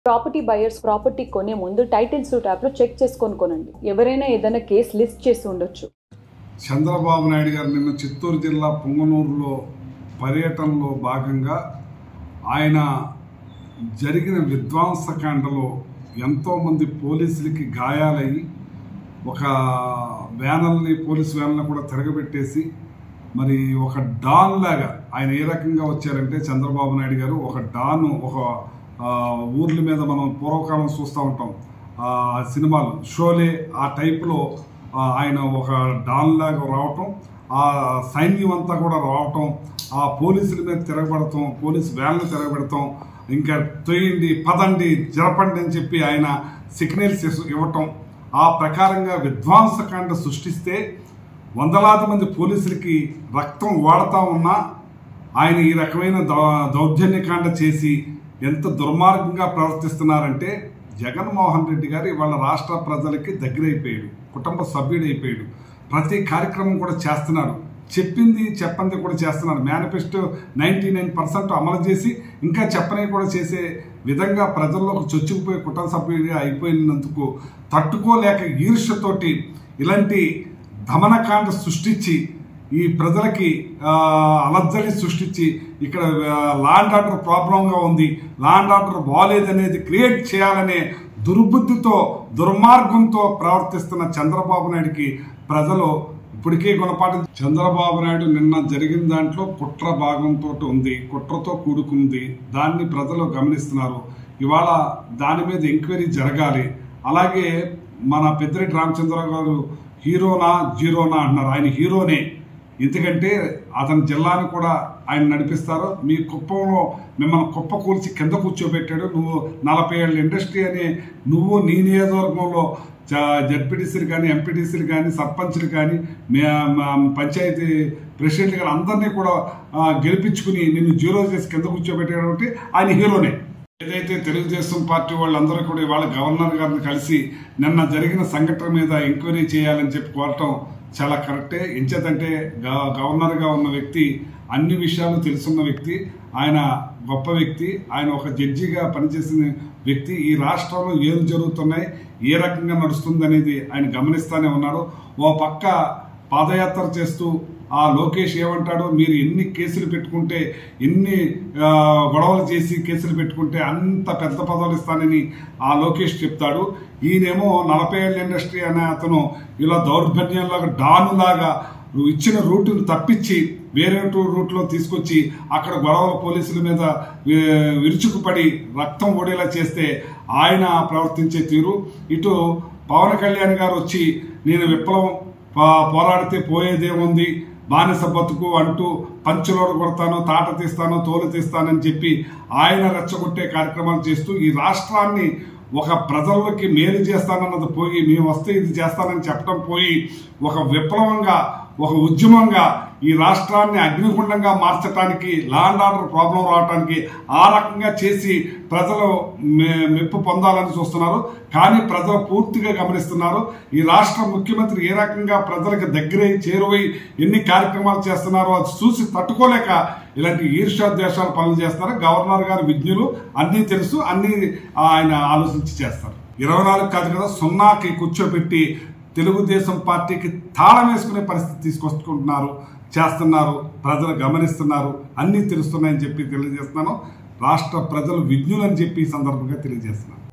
property buyers property కొనే ముందు title suit యాప్లో చెక్ చేసుకొని కొనండి ఎవరైనా ఏదైనా కేసు లిస్ట్ చేసి ఉండొచ్చు చంద్రబాబు నాయుడు గారు నిన్న చిత్తూరు జిల్లా పుంగనూరులో పర్యటనలో భాగంగా ఆయన జరిగిన విధ్వంసకాండలో ఎంతోమంది పోలీసులకి గాయాలయ్యి ఒక వ్యానల్ని పోలీస్ వ్యాన్లను కూడా తిరగబెట్టేసి మరి ఒక డాన్ లాగా ఆయన ఏ రకంగా వచ్చారంటే చంద్రబాబు నాయుడు గారు ఒక డాన్ ఒక ఆ, ఊర్ల మీద మనం పూర్వకాలం చూస్తూ ఉంటాం ఆ సినిమాలు షోలే ఆ టైప్లో ఆ, ఆయన ఒక డాన్ లాగా రావటం ఆ సైన్యం అంతా కూడా రావటం ఆ పోలీసుల మీద తిరగబడటం పోలీస్ వ్యాన్లు తిరగబెడతాం ఇంకా తొయ్యండి పదండి జరపండి అని చెప్పి ఆయన సిగ్నల్స్ ఇవ్వటం ఆ ప్రకారంగా విధ్వంసకాండ సృష్టిస్తే వందలాది మంది పోలీసులకి రక్తం వాడుతూ ఉన్నా ఆయన ఈ రకమైన దౌ- దౌర్జన్యకాండ చేసి ఎంత దుర్మార్గంగా ప్రవర్తిస్తున్నారంటే జగన్మోహన్ రెడ్డి గారు ఇవాళ రాష్ట్ర ప్రజలకి దగ్గరైపోయాడు కుటుంబ సభ్యుడైపోయాడు ప్రతి కార్యక్రమం కూడా చేస్తున్నాడు చెప్పింది చెప్పంది కూడా చేస్తున్నాడు మేనిఫెస్టో నైంటీ నైన్ పర్సెంట్ అమలు చేసి ఇంకా చెప్పని కూడా చేసే విధంగా ప్రజల్లోకి చొచ్చుకుపోయే కుటుంబ సభ్యుడిగా అయిపోయినందుకు తట్టుకోలేక ఈర్ష్యతోటి ఇలాంటి దమనకాండ సృష్టించి ఈ ప్రజలకి ఆ, అలర్జడి సృష్టించి ఇక్కడ లాండ్ ఆర్డర్ ప్రాబ్లంగా ఉంది లాండ్ ఆర్డర్ బాగాలేదనేది క్రియేట్ చేయాలనే దుర్బుద్ధితో దుర్మార్గంతో ప్రవర్తిస్తున్న చంద్రబాబు నాయుడికి ప్రజలు ఇప్పటికే గుణపాఠం చంద్రబాబు నాయుడు నిన్న జరిగిన దాంట్లో కుట్ర భాగంతో ఉంది కుట్రతో కూడుకుంది దాన్ని ప్రజలు గమనిస్తున్నారు ఇవాళ దాని మీద ఎంక్వైరీ జరగాలి అలాగే మన పెద్దిరెడ్డి రామచంద్రరావు గారు హీరోనా జీరోనా అంటున్నారు ఆయన హీరోనే ఎందుకంటే అతని జిల్లాని కూడా ఆయన నడిపిస్తారు మీ కుప్పంలో మిమ్మల్ని కుప్ప కూల్చి కింద కూర్చోబెట్టాడు నువ్వు నలభై ఏళ్ళ ఇండస్ట్రీ అని నువ్వు నీ నియోజకవర్గంలో జడ్పీటీసీలు కానీ ఎంపీటీసీలు కానీ సర్పంచ్లు కానీ మే- మా పంచాయతీ ప్రెసిడెంట్లు కానీ అందరినీ కూడా ఆ, గెలిపించుకుని నిన్ను జీరో చేసి కింద కూర్చోబెట్టాడు కాబట్టి ఆయన హీరోనే ఏదైతే తెలుగుదేశం పార్టీ వాళ్ళందరూ కూడా ఇవాళ గవర్నర్ గారిని కలిసి నిన్న జరిగిన సంఘటన మీద ఎంక్వైరీ చేయాలని చెప్పి కోరటం చాలా కరెక్టే ఎంచేతంటే గ- గవర్నర్గా ఉన్న వ్యక్తి అన్ని విషయాలు తెలుసున్న వ్యక్తి ఆయన గొప్ప వ్యక్తి ఆయన ఒక జడ్జిగా పనిచేసిన వ్యక్తి ఈ రాష్ట్రంలో ఏం జరుగుతున్నాయి ఏ రకంగా నడుస్తుంది అనేది ఆయన గమనిస్తానే ఉన్నాడు ఓ పక్క పాదయాత్ర చేస్తూ ఆ లోకేష్ ఏమంటాడు మీరు ఎన్ని కేసులు పెట్టుకుంటే ఎన్ని ఆ, గొడవలు చేసి కేసులు పెట్టుకుంటే అంత పెద్ద పదవులు ఇస్తానని ఆ లోకేష్ చెప్తాడు ఈయనేమో నలభై ఏళ్ళ ఇండస్ట్రీ అనే అతను ఇలా దౌర్భన్యంలాగా డానులాగా నువ్వు ఇచ్చిన రూటును తప్పించి వేరే రూట్లో తీసుకొచ్చి అక్కడ గొడవల పోలీసుల మీద వి- విరుచుకుపడి రక్తం ఓడేలా చేస్తే ఆయన ప్రవర్తించే తీరు ఇటు పవన్ కళ్యాణ్ గారు వచ్చి నేను విప్లవం పా- పోరాడితే పోయేదేముంది బానిస బతుకు అంటూ పంచులోడు కొడతాను తాట తీస్తాను తోలు తీస్తానని చెప్పి ఆయన రెచ్చగొట్టే కార్యక్రమాలు చేస్తూ ఈ రాష్ట్రాన్ని ఒక ప్రజల్లోకి మేలు చేస్తానన్నది పోయి మేము వస్తే ఇది చేస్తానని చెప్పడం పోయి ఒక విప్లవంగా ఒక ఉద్యమంగా ఈ రాష్ట్రాన్ని అగ్నిగుండంగా మార్చడానికి లాండ్ ఆర్డర్ ప్రాబ్లం రావడానికి ఆ రకంగా చేసి ప్రజలు మె- మెప్పు పొందాలని చూస్తున్నారు కానీ ప్రజలు పూర్తిగా గమనిస్తున్నారు ఈ రాష్ట్ర ముఖ్యమంత్రి ఏ రకంగా ప్రజలకు దగ్గరై చేరువై ఎన్ని కార్యక్రమాలు చేస్తున్నారో అది చూసి తట్టుకోలేక ఇలాంటి ఈర్ష్యాద్వేషాలు పనులు చేస్తారు గవర్నర్ గారు విజ్ఞులు అన్నీ తెలుసు అన్నీ ఆయన ఆలోచించి చేస్తారు ఇరవై నాలుగు కాదు కదా సున్నాకి కూర్చోబెట్టి తెలుగుదేశం పార్టీకి తాళం వేసుకునే పరిస్థితి తీసుకొచ్చుకుంటున్నారు చేస్తున్నారు ప్రజలు గమనిస్తున్నారు అన్నీ తెలుస్తున్నాయని చెప్పి తెలియజేస్తున్నాను రాష్ట్ర ప్రజలు విజ్ఞులని చెప్పి ఈ సందర్భంగా తెలియజేస్తున్నాను